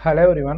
Hello everyone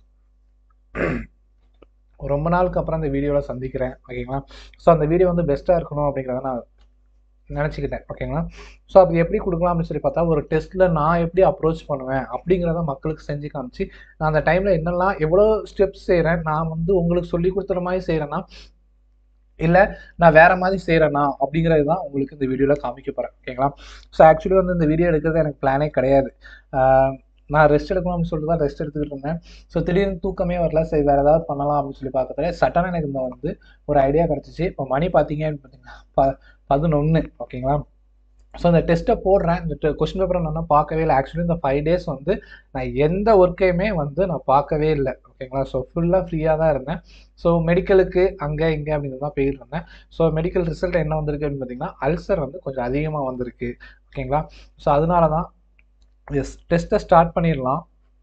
ரொம்ப நாளுக்கு அப்புறம் இந்த வீடியோவில் சந்திக்கிறேன் ஓகேங்களா ஸோ அந்த வீடியோ வந்து பெஸ்ட்டாக இருக்கணும் அப்படிங்கிறத நான் நினச்சிக்கிட்டேன் ஓகேங்களா ஸோ அது எப்படி கொடுக்கலாம் அப்படின்னு சொல்லி பார்த்தா ஒரு டெஸ்ட்டில் நான் எப்படி அப்ரோச் பண்ணுவேன் அப்படிங்கிறத மக்களுக்கு செஞ்சு காமிச்சு நான் அந்த டைமில் என்னெல்லாம் எவ்வளோ ஸ்டெப்ஸ் செய்கிறேன் நான் வந்து உங்களுக்கு சொல்லி கொடுத்துற மாதிரி செய்கிறேன்னா இல்லை நான் வேற மாதிரி செய்கிறேனா அப்படிங்கிறது தான் உங்களுக்கு இந்த வீடியோவில் காமிக்க போகிறேன் ஓகேங்களா ஸோ ஆக்சுவலி வந்து இந்த வீடியோ எடுக்கிறது எனக்கு பிளானே கிடையாது ஆஹ் நான் ரெஸ்ட் எடுக்கணும் அப்படின்னு சொல்லிட்டு தான் ரெஸ்ட் எடுத்துக்கிட்டு இருந்தேன் ஸோ திடீர்னு தூக்கமே வரல சரி வேறு ஏதாவது பண்ணலாம் அப்படின்னு சொல்லி பார்க்கறதுல சட்டனாக எனக்கு இந்த வந்து ஒரு ஐடியா கிடச்சிச்சு இப்போ மணி பார்த்தீங்க அப்படின்னு பார்த்தீங்கன்னா ப பதினொன்று ஓகேங்களா ஸோ இந்த டெஸ்ட்டை போடுறேன் இந்த கொஸ்டின் பேப்பரை நான் பார்க்கவே இல்லை ஆக்சுவலி இந்த ஃபைவ் டேஸ் வந்து நான் எந்த ஒர்க்கையுமே வந்து நான் பார்க்கவே இல்லை ஓகேங்களா ஸோ ஃபுல்லாக ஃப்ரீயாக தான் இருந்தேன் ஸோ மெடிக்கலுக்கு அங்கே இங்கே அப்படிங்கிறது தான் போயிட்டு இருந்தேன் ஸோ மெடிக்கல் ரிசல்ட் என்ன வந்திருக்கு அப்படின்னு பார்த்தீங்கன்னா அல்சர் வந்து கொஞ்சம் அதிகமாக வந்திருக்கு ஓகேங்களா ஸோ அதனால தான் எஸ் டெஸ்ட்டை ஸ்டார்ட் பண்ணிடலாம்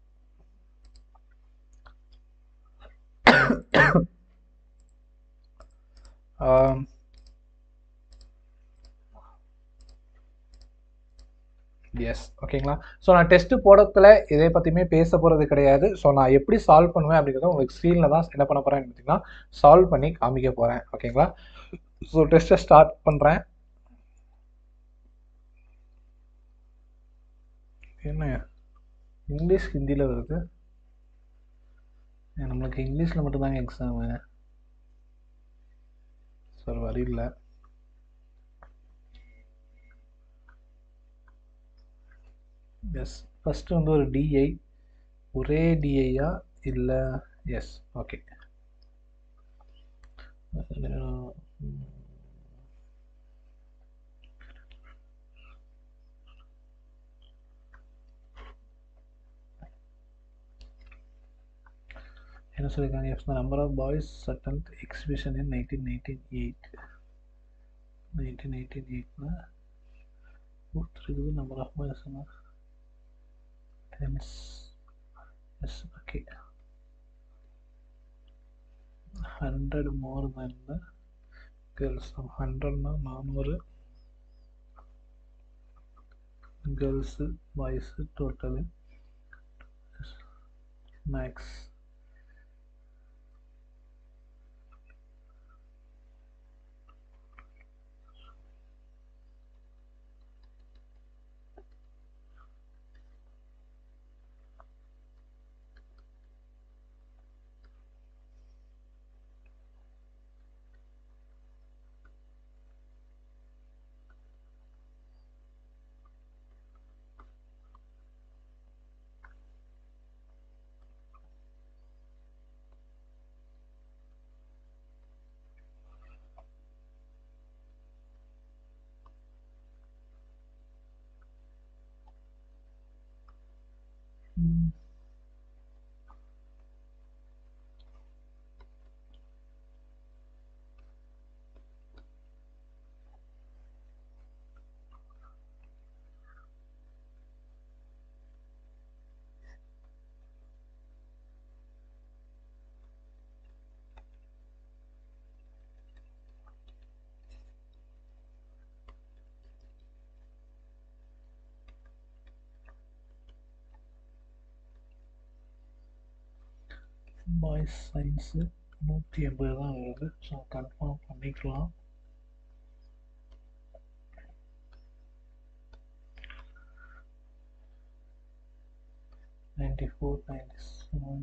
எஸ் ஓகேங்களா ஸோ நான் டெஸ்ட்டு போடத்தில் இதை பற்றியுமே பேச போகிறது கிடையாது ஸோ நான் எப்படி சால்வ் பண்ணுவேன் அப்படிங்கிறத உங்களுக்கு ஸ்க்ரீனில் தான் என்ன பண்ண போகிறேன்னு பார்த்தீங்கன்னா சால்வ் பண்ணி காமிக்க போகிறேன் ஓகேங்களா ஸோ டெஸ்ட்டை ஸ்டார்ட் பண்ணுறேன் என்ன இங்கிலீஷ் ஹிந்தியில் வருது ஏன் நம்மளுக்கு இங்கிலீஷில் மட்டும்தாங்க எக்ஸாமு சார் வரி இல்லை எஸ் ஃபஸ்ட்டு வந்து ஒரு டிஐ ஒரே டிஐயா இல்லை எஸ் ஓகே என்ன சொல்லியிருக்காங்க if the number of boys attend exhibition in nineteen nineteen eight nineteen eighteen எயிட்னா இருக்குது நம்பர் ஆஃப் பாய்ஸ்னா tens yes okay hundred more then the girls ஹண்ட்ரட்னா நானூறு கேர்ள்ஸு பாய்ஸு டோட்டலு மேக்ஸ் ம். பாய்ஸ் சயின்ஸு நூற்றி எண்பது தான் வருது ஸோ கன்ஃபார்ம் பண்ணிக்கலாம் ninety four ninety seven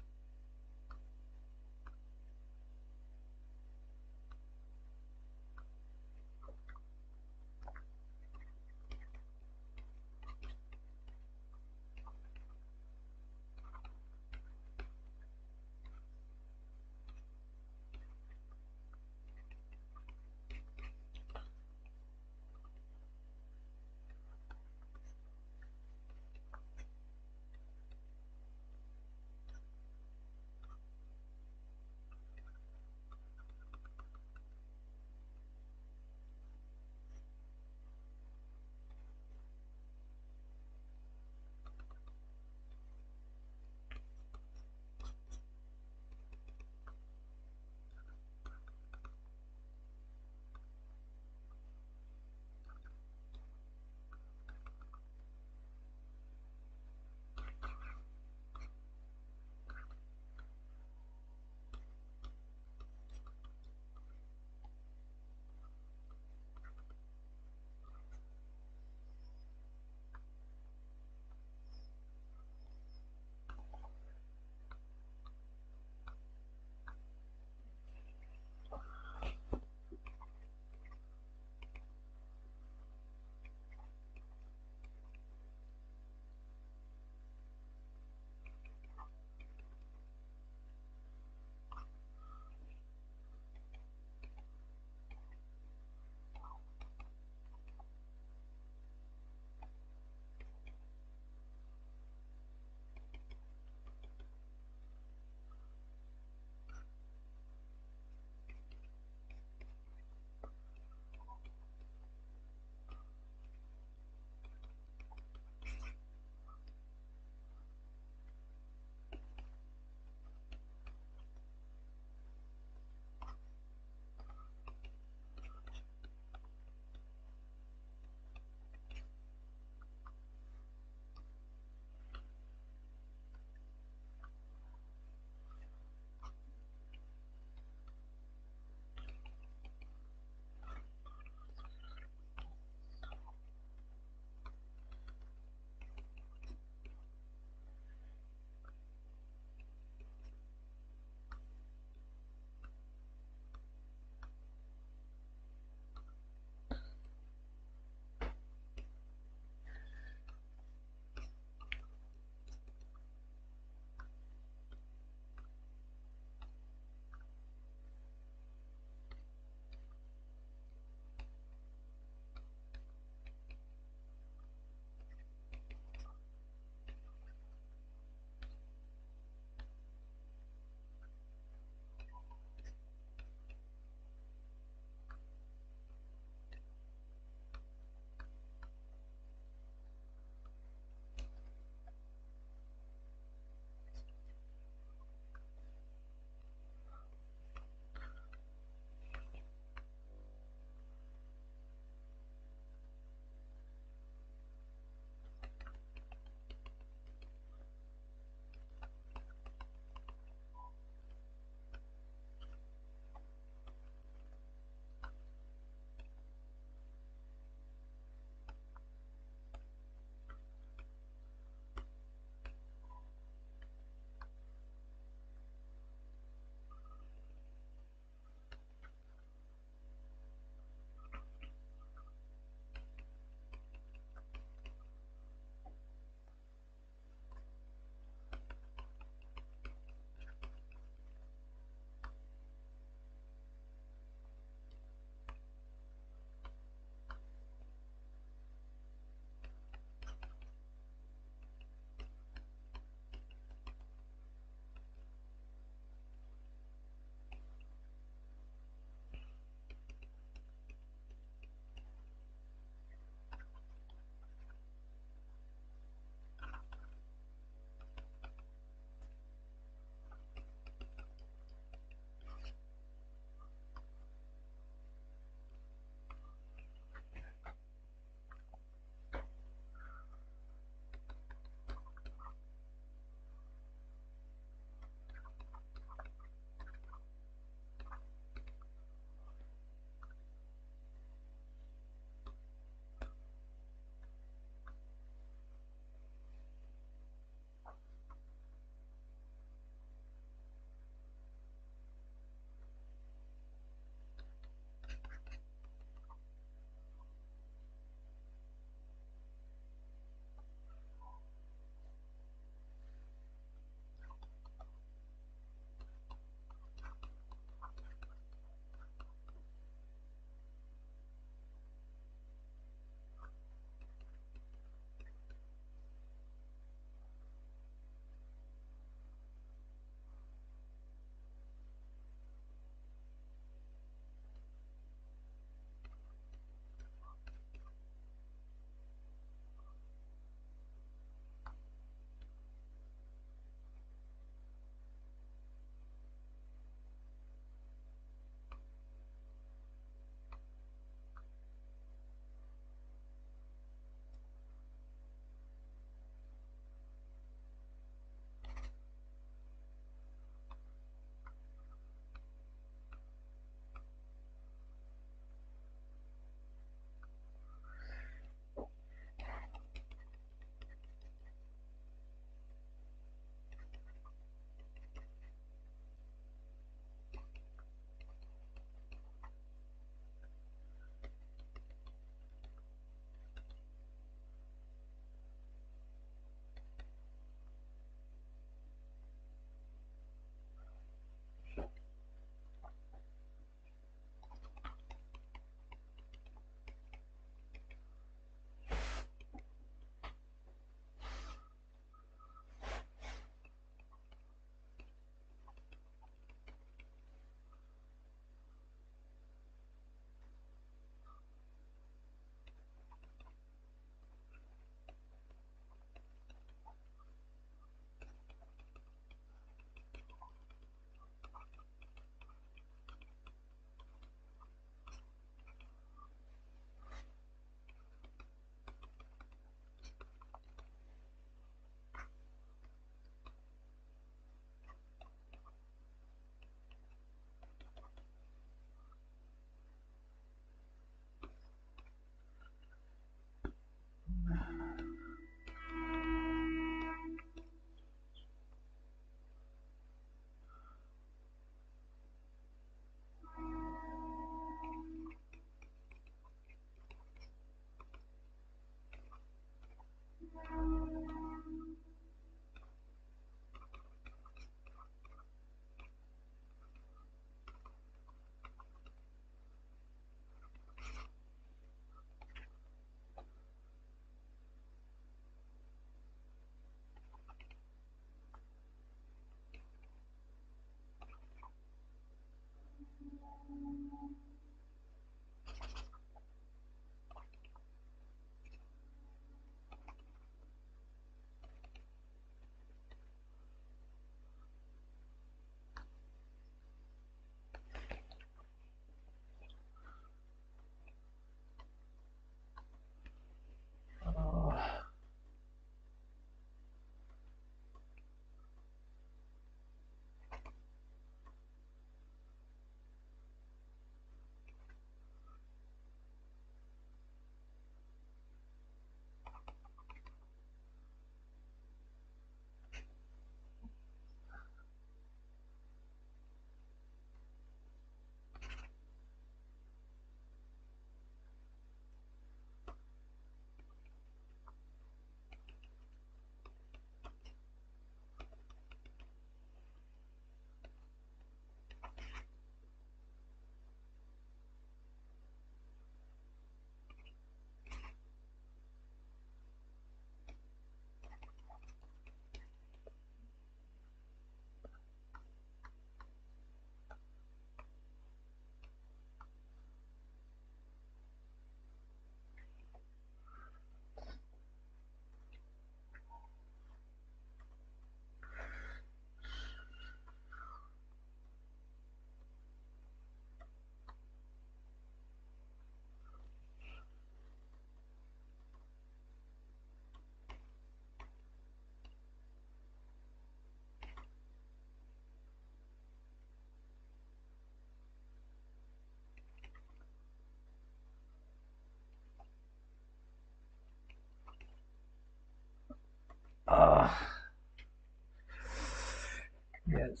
yes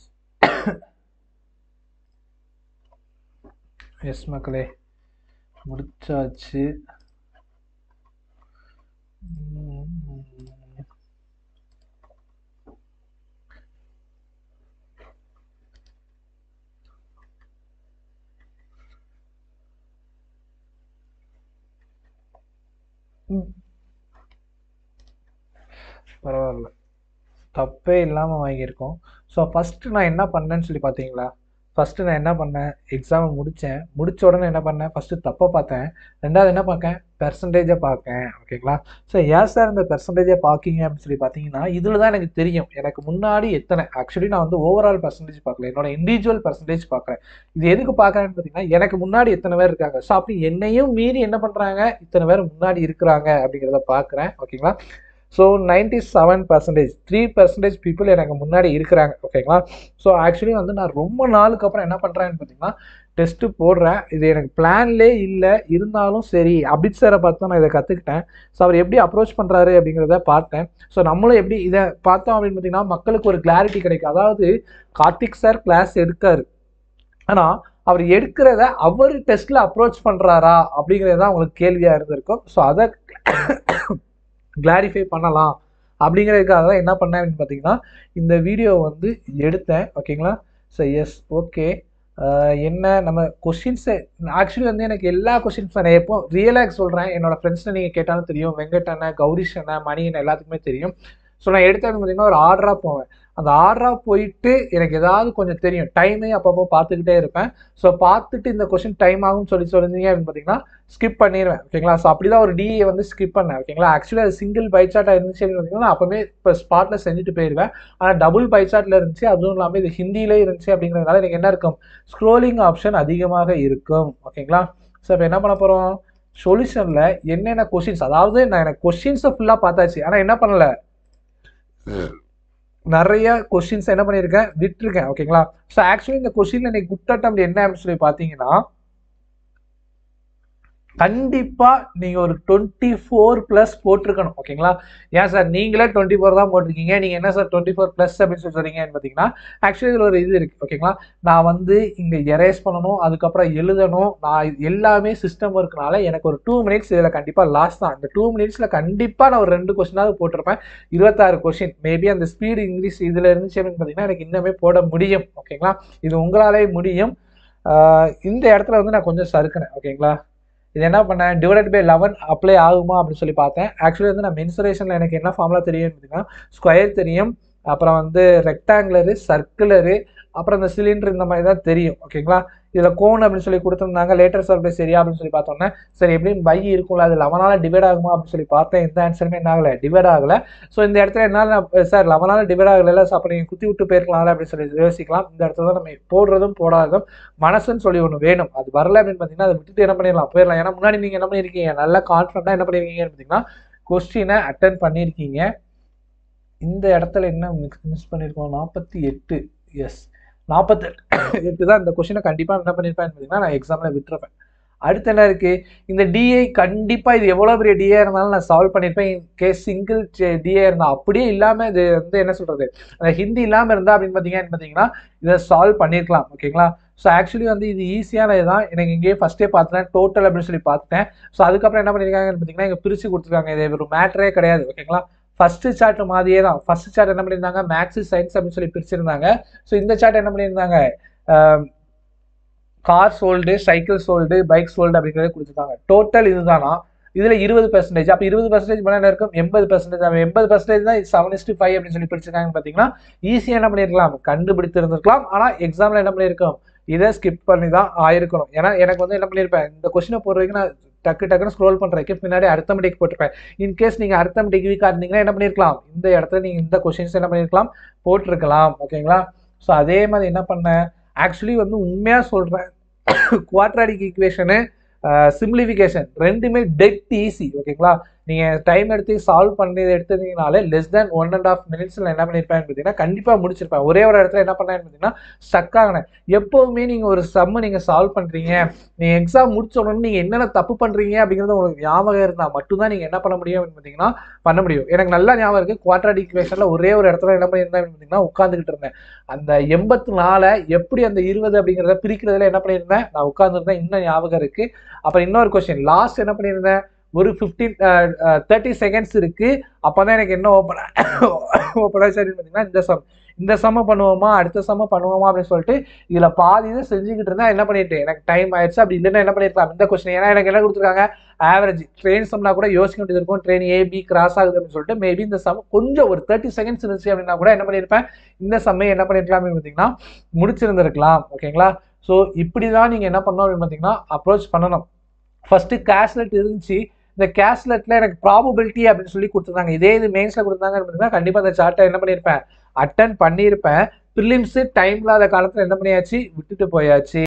yes மக்களே முடிச்சாச்சு உம். ம். பரவாயில்ல தப்பே இல்லாமல் வாங்கியிருக்கோம் ஸோ ஃபஸ்ட்டு நான் என்ன பண்ணேன்னு சொல்லி பார்த்தீங்களா ஃபஸ்ட்டு நான் என்ன பண்ணேன் எக்ஸாமை முடித்தேன் முடிச்ச உடனே என்ன பண்ணேன் ஃபஸ்ட்டு தப்பை பார்த்தேன் ரெண்டாவது என்ன பார்க்கேன் பெர்சன்டேஜை பார்க்கேன் ஓகேங்களா ஸோ ஏன் சார் இந்த பெர்சன்டேஜை பார்க்கிங்க அப்படின்னு சொல்லி பார்த்தீங்கன்னா இதில் தான் எனக்கு தெரியும் எனக்கு முன்னாடி எத்தனை ஆக்சுவலி நான் வந்து ஓவரால் பெர்சன்டேஜ் பார்க்கல என்னோட இண்டிவிஜுவல் பெர்சன்டேஜ் பார்க்குறேன் இது எதுக்கு பார்க்குறேன்னு பார்த்தீங்கன்னா எனக்கு முன்னாடி எத்தனை பேர் இருக்காங்க ஸோ அப்படி என்னையும் மீறி என்ன பண்ணுறாங்க இத்தனை பேர் முன்னாடி இருக்கிறாங்க அப்படிங்கிறத பார்க்குறேன் ஓகேங்களா so ninety seven percentage three percentage people எனக்கு முன்னாடி இருக்கிறாங்க ஓகேங்களா ஸோ ஆக்சுவலி வந்து நான் ரொம்ப நாளுக்கு அப்புறம் என்ன பண்ணுறேன்னு பார்த்தீங்கன்னா டெஸ்ட்டு போடுறேன் இது எனக்கு பிளான்லே இல்லை இருந்தாலும் சரி அபித் சாரை பார்த்து தான் நான் இதை கற்றுக்கிட்டேன் ஸோ அவர் எப்படி அப்ரோச் பண்ணுறாரு அப்படிங்கிறத பார்த்தேன் ஸோ நம்மளும் எப்படி இதை பார்த்தோம் அப்படின்னு பார்த்தீங்கன்னா மக்களுக்கு ஒரு கிளாரிட்டி கிடைக்கும் அதாவது கார்த்திக் சார் கிளாஸ் எடுக்காரு ஆனால் அவர் எடுக்கிறத அவர் டெஸ்ட்டில் அப்ரோச் பண்ணுறாரா அப்படிங்கிறது தான் உங்களுக்கு கேள்வியாக இருந்திருக்கும் ஸோ அதை கிளாரிஃபை பண்ணலாம் அப்படிங்கிறதுக்காக தான் என்ன பண்ணேன் அப்படின்னு பார்த்தீங்கன்னா இந்த வீடியோ வந்து எடுத்தேன் ஓகேங்களா ஸோ எஸ் ஓகே என்ன நம்ம கொஷின்ஸை ஆக்சுவலி வந்து எனக்கு எல்லா கொஷின்ஸ் நான் எப்போ ரியலாக சொல்கிறேன் என்னோட ஃப்ரெண்ட்ஸை நீங்கள் கேட்டாலும் தெரியும் வெங்கட் அண்ணன் கௌரிஷ் அண்ணன் மணி அண்ணன் எல்லாத்துக்குமே தெரியும் ஸோ நான் எடுத்தேன் பார்த்தீங்கன்னா ஒரு ஆர்டராக போவேன் அந்த ஆர்டராக போயிட்டு எனக்கு ஏதாவது கொஞ்சம் தெரியும் டைமே அப்பப்போ பார்த்துக்கிட்டே இருப்பேன் ஸோ பார்த்துட்டு இந்த கொஷின் டைம் ஆகும்னு சொல்லி சொல்லியிருந்தீங்க அப்படின்னு பார்த்தீங்கன்னா ஸ்கிப் பண்ணிடுவேன் ஓகேங்களா ஸோ அப்படி தான் ஒரு டிஏ வந்து ஸ்கிப் பண்ணேன் ஓகேங்களா ஆக்சுவலி அது சிங்கிள் பை சார்ட்டாக இருந்துச்சு அப்படின்னு பார்த்தீங்கன்னா அப்போவே இப்போ ஸ்பாட்டில் செஞ்சுட்டு போயிடுவேன் ஆனால் டபுள் பை சார்ட்டில் இருந்துச்சு அதுவும் இல்லாமல் இது ஹிந்தியிலே இருந்துச்சு அப்படிங்கிறதுனால எனக்கு என்ன இருக்கும் ஸ்க்ரோலிங் ஆப்ஷன் அதிகமாக இருக்கும் ஓகேங்களா ஸோ இப்போ என்ன பண்ண போகிறோம் சொல்யூஷனில் என்னென்ன கொஷின்ஸ் அதாவது நான் எனக்கு கொஷின்ஸை ஃபுல்லாக பார்த்தாச்சு ஆனால் என்ன பண்ணல நிறைய கொஷின்ஸ் என்ன பண்ணியிருக்கேன் விட்டுருக்கேன் ஓகேங்களா ஸோ ஆக்சுவலி இந்த கொஷின்ல இன்னைக்கு குட் அட்டம் என்ன அப்படின்னு சொல்லி பார்த்தீங்கன்னா கண்டிப்பா நீங்க ஒரு டுவெண்ட்டி ஃபோர் பிளஸ் போட்டிருக்கணும் ஓகேங்களா ஏன் சார் நீங்களே டுவெண்ட்டி ஃபோர் தான் போட்டிருக்கீங்க நீங்க என்ன சார் டுவெண்ட்டி ஃபோர் பிளஸ் அப்படின்னு சொல்லி சொல்றீங்கன்னு பார்த்தீங்கன்னா ஆக்சுவலி இதில் ஒரு இது இருக்கு ஓகேங்களா நான் வந்து இங்க எரேஸ் பண்ணணும் அதுக்கப்புறம் எழுதணும் நான் இது எல்லாமே சிஸ்டம் ஒர்க்னால எனக்கு ஒரு டூ மினிட்ஸ் இதில் கண்டிப்பா லாஸ் தான் இந்த டூ மினிட்ஸ்ல கண்டிப்பா நான் ஒரு ரெண்டு கொஸ்டினாவது போட்டிருப்பேன் இருபத்தாறு கொஸ்டின் மேபி அந்த ஸ்பீடு இங்கிலீஷ் இதுல இருந்துச்சு அப்படின்னு பார்த்தீங்கன்னா எனக்கு இன்னுமே போட முடியும் ஓகேங்களா இது உங்களாலே முடியும் ஆஹ் இந்த இடத்துல வந்து நான் கொஞ்சம் சறுக்கினேன் ஓகேங்களா இது என்ன பண்ணேன் டிவைடட் பை லெவன் அப்ளை ஆகுமா அப்படின்னு சொல்லி பார்த்தேன் ஆக்சுவலி வந்து நான் மென்சுரேஷனில் எனக்கு என்ன ஃபார்முலா தெரியும் பார்த்தீங்கன்னா ஸ்கொயர் தெரியும் அப்புறம் வந்து ரெக்டாங்குலரு சர்க்குலரு அப்புறம் இந்த சிலிண்டர் இந்த மாதிரி தான் தெரியும் ஓகேங்களா இதில் கோன் அப்படின்னு சொல்லி கொடுத்துருந்தாங்க லேட்டர் சர்ப்ரைஸ் சரியா அப்படின்னு சொல்லி பார்த்தோன்னே சரி எப்படியும் பை இருக்கும்ல அது லெவனால டிவைட் ஆகுமா அப்படின்னு சொல்லி பார்த்தேன் எந்த ஆன்சருமே என்ன ஆகலை டிவைட் ஆகலை ஸோ இந்த இடத்துல என்னால் நான் சார் லெவனால டிவைட் ஆகலை ஸோ அப்போ நீங்கள் குத்தி விட்டு போயிருக்கலாம்ல அப்படின்னு சொல்லி யோசிக்கலாம் இந்த இடத்துல தான் நம்ம போடுறதும் போடாததும் மனசுன்னு சொல்லி ஒன்று வேணும் அது வரல அப்படின்னு பார்த்தீங்கன்னா அதை விட்டுட்டு என்ன பண்ணிடலாம் போயிடலாம் ஏன்னா முன்னாடி நீங்கள் என்ன பண்ணியிருக்கீங்க நல்லா கான்ஃபிடண்ட்டாக என்ன பண்ணியிருக்கீங்கன்னு பார்த்தீங்கன்னா கொஸ்டினை அட்டன் பண்ணியிருக்கீங்க இந்த இடத்துல என்ன மிக்ஸ் மிஸ் பண்ணியிருக்கோம் நாற்பத்தி எட்டு எஸ் நாற்பத்தெட்டு எட்டு தான் இந்த கொஸ்டினை கண்டிப்பாக என்ன பண்ணியிருப்பேன் பார்த்தீங்கன்னா நான் எக்ஸாமில் விட்டுருப்பேன் அடுத்து என்ன இருக்கு இந்த டிஏ கண்டிப்பா இது எவ்வளவு பெரிய டிஏ இருந்தாலும் நான் சால்வ் பண்ணிருப்பேன் கேஸ் சிங்கிள் டிஏ இருந்தா அப்படியே இல்லாம இது வந்து என்ன சொல்றது அந்த ஹிந்தி இல்லாம இருந்தா அப்படின்னு பாத்தீங்கன்னா பாத்தீங்கன்னா இதை சால்வ் பண்ணிருக்கலாம் ஓகேங்களா ஸோ ஆக்சுவலி வந்து இது ஈஸியானது தான் எனக்கு இங்கேயே ஃபஸ்ட்டே பார்த்துட்டேன் டோட்டல் அப்படின்னு சொல்லி பார்த்துட்டேன் ஸோ அதுக்கப்புறம் என்ன பண்ணியிருக்காங்கன்னு பார்த்தீங்கன்னா இங்கே பிரித்து கொடுத்துருக்காங்க இது ஒரு மேட்டரே கிடையாது ஓகேங்களா ஃபர்ஸ்ட் சார்ட் மாதிரியே தான் ஃபர்ஸ்ட் சார்ட் என்ன பண்ணியிருந்தாங்க மேக்ஸ் சயின்ஸ் அப்படின்னு சொல்லி பிரிச்சிருந்தாங்க ஸோ இந்த சார்ட் என்ன பண்ணியிருந்தாங்க car sold cycle sold bike sold அப்படிங்கிறத கொடுத்துருக்காங்க டோட்டல் இதுதானா இதுல இருபது பர்சன்டேஜ் அப்போ இருபது பர்சன்டேஜ் பண்ண என்ன இருக்கும் எண்பது பர்சன்டேஜ் அவன் எண்பது பர்சன்டேஜ் தான் செவன் இஸ்டு ஃபைவ் அப்படின்னு சொல்லி பிடிச்சிருக்காங்க பார்த்தீங்கன்னா ஈஸியாக என்ன பண்ணியிருக்கலாம் கண்டுபிடித்து இருந்திருக்கலாம் ஆனால் எக்ஸாமில் என்ன பண்ணியிருக்கோம் இதை ஸ்கிப் பண்ணி தான் ஆயிருக்கணும் ஏன்னா எனக்கு வந்து என்ன பண்ணியிருப்பேன் இந்த கொஸ்டினை போடுற வரைக்கும் நான் டக்கு டக்குன்னு ஸ்க்ரோல் பண்ணுறதுக்கு பின்னாடி அர்த்தமெட்டிக் போட்டிருப்பேன் இன்கேஸ் நீங்கள் அர்த்தமெட்டிக் வீக்காக இருந்தீங்கன்னா என்ன பண்ணியிருக்கலாம் இந்த இடத்துல நீங்கள் இந்த கொஸ்டின்ஸ் என்ன பண்ணியிருக்கலாம் போட்டிருக்கலாம் ஓகேங்களா ஸோ அதே மாதிரி என்ன பண்ணேன் ஆக்சுவலி வந்து உண்மையாக சொல்கிறேன் குவாட்ராடிக் ஈக்குவேஷனு சிம்பிளிஃபிகேஷன் ரெண்டுமே டெட் ஈஸி ஓகேங்களா நீங்கள் டைம் எடுத்து சால்வ் பண்ணி எடுத்தீங்கனாலே less than one and half மினிட்ஸில் என்ன பண்ணியிருப்பேன் பார்த்தீங்கன்னா கண்டிப்பாக முடிச்சிருப்பேன் ஒரே ஒரு இடத்துல என்ன பண்ணேன்னு பார்த்தீங்கன்னா ஸ்டக் ஆகினேன் எப்போவுமே நீங்கள் ஒரு சம்மு நீங்கள் சால்வ் பண்ணுறீங்க நீங்கள் எக்ஸாம் முடிச்ச உடனே நீங்கள் என்னென்ன தப்பு பண்ணுறீங்க அப்படிங்கிறது உங்களுக்கு ஞாபகம் இருந்தால் மட்டும்தான் நீங்கள் என்ன பண்ண முடியும் அப்படின்னு பார்த்தீங்கன்னா பண்ண முடியும் எனக்கு நல்லா ஞாபகம் இருக்குது குவாட்ராடிக் ஈக்குவேஷனில் ஒரே ஒரு இடத்துல என்ன பண்ணியிருந்தேன் அப்படின்னு பார்த்தீங்கன்னா உட்காந்துக்கிட்டு இருந்தேன் அந்த எண்பத்தி நாலை எப்படி அந்த இருபது அப்படிங்கிறத பிரிக்கிறதுல என்ன பண்ணியிருந்தேன் நான் உட்காந்துருந்தேன் இன்னும் ஞாபகம் இருக்குது அப்புறம் இன்னொரு கொஸ்டின் லாஸ்ட் என்ன பண்ணியிருந்தேன் ஒரு ஃபிஃப்டீன் தேர்ட்டி செகண்ட்ஸ் இருக்கு அப்போ தான் எனக்கு என்ன ஓப்பன் ஓப்பன் ஆச்சு அப்படின்னு பார்த்தீங்கன்னா இந்த சம் இந்த சம்ம பண்ணுவோமா அடுத்த சம்ம பண்ணுவோமா அப்படின்னு சொல்லிட்டு இதில் பாதி இது செஞ்சுக்கிட்டு இருந்தா என்ன பண்ணிட்டு எனக்கு டைம் ஆயிடுச்சு அப்படி இல்லைன்னா என்ன பண்ணிருக்கலாம் இந்த கொஸ்டின் ஏன்னா எனக்கு என்ன கொடுத்துருக்காங்க ஆவரேஜ் ட்ரெயின் சம்னா கூட யோசிக்க வேண்டியது இருக்கும் ட்ரெயின் ஏ பி கிராஸ் ஆகுது அப்படின்னு சொல்லிட்டு மேபி இந்த சம் கொஞ்சம் ஒரு தேர்ட்டி செகண்ட்ஸ் இருந்துச்சு அப்படின்னா கூட என்ன பண்ணியிருப்பேன் இந்த சம்மை என்ன பண்ணிருக்கலாம் அப்படின்னு பார்த்தீங்கன்னா முடிச்சிருந்திருக்கலாம் ஓகேங்களா ஸோ இப்படி தான் நீங்கள் என்ன பண்ணணும் அப்படின்னு பார்த்தீங்கன்னா அப்ரோச் பண்ணணும் ஃபர்ஸ்ட் கேஷ்லெட் இருந்துச்சு இந்த கேஷ்லெட்ல எனக்கு ப்ராபபிலிட்டி அப்படின்னு சொல்லி கொடுத்துருந்தாங்க இதே இது மெயின்ஸ்ல கொடுத்தாங்க அப்படின்னா கண்டிப்பா அந்த சார்ட்டை என்ன பண்ணியிருப்பேன் அட்டன் பண்ணியிருப்பேன் ப்ரிலிம்ஸ் டைம் இல்லாத காலத்துல என்ன பண்ணியாச்சு விட்டுட்டு போயாச்சு